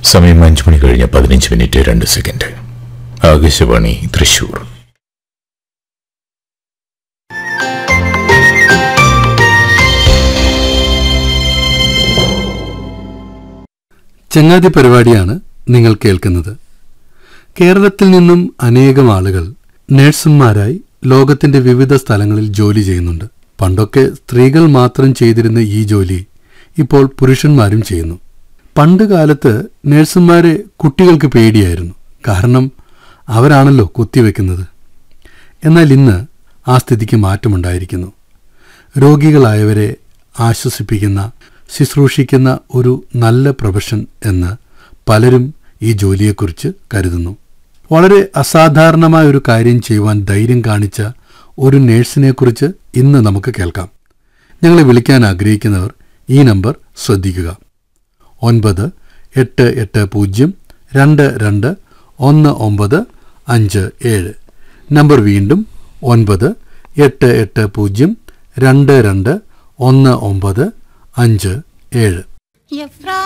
സമയം അഞ്ചു മണി കഴിഞ്ഞ പതിനഞ്ച് മിനിറ്റ് രണ്ട് സെക്കൻഡ് ആകാശവാണി തൃശൂർ ചങ്ങാതി പരിപാടിയാണ് നിങ്ങൾ കേൾക്കുന്നത് കേരളത്തിൽ നിന്നും അനേകം ആളുകൾ നഴ്സുമാരായി ലോകത്തിന്റെ വിവിധ സ്ഥലങ്ങളിൽ ജോലി ചെയ്യുന്നുണ്ട് പണ്ടൊക്കെ സ്ത്രീകൾ മാത്രം ചെയ്തിരുന്ന ഈ ജോലി ഇപ്പോൾ പുരുഷന്മാരും ചെയ്യുന്നു പണ്ട് കാലത്ത് നഴ്സുമാരെ കുട്ടികൾക്ക് പേടിയായിരുന്നു കാരണം അവരാണല്ലോ കുത്തിവെക്കുന്നത് എന്നാൽ ഇന്ന് ആ സ്ഥിതിക്ക് മാറ്റമുണ്ടായിരിക്കുന്നു രോഗികളായവരെ ആശ്വസിപ്പിക്കുന്ന ശുശ്രൂഷിക്കുന്ന ഒരു നല്ല പ്രൊഫഷൻ എന്ന് പലരും ഈ ജോലിയെക്കുറിച്ച് കരുതുന്നു വളരെ അസാധാരണമായ ഒരു കാര്യം ചെയ്യുവാൻ ധൈര്യം കാണിച്ച ഒരു നേഴ്സിനെക്കുറിച്ച് ഇന്ന് നമുക്ക് കേൾക്കാം ഞങ്ങളെ വിളിക്കാൻ ആഗ്രഹിക്കുന്നവർ ഈ നമ്പർ ശ്രദ്ധിക്കുക ഒൻപത് എട്ട് എട്ട് പൂജ്യം രണ്ട് രണ്ട് ഒന്ന് ഒമ്പത് അഞ്ച് ഏഴ് നമ്പർ വീണ്ടും ഒൻപത് എട്ട് എട്ട് പൂജ്യം രണ്ട് രണ്ട് ഒന്ന് ഒമ്പത് അഞ്ച് ഏഴ് എഫ്രാ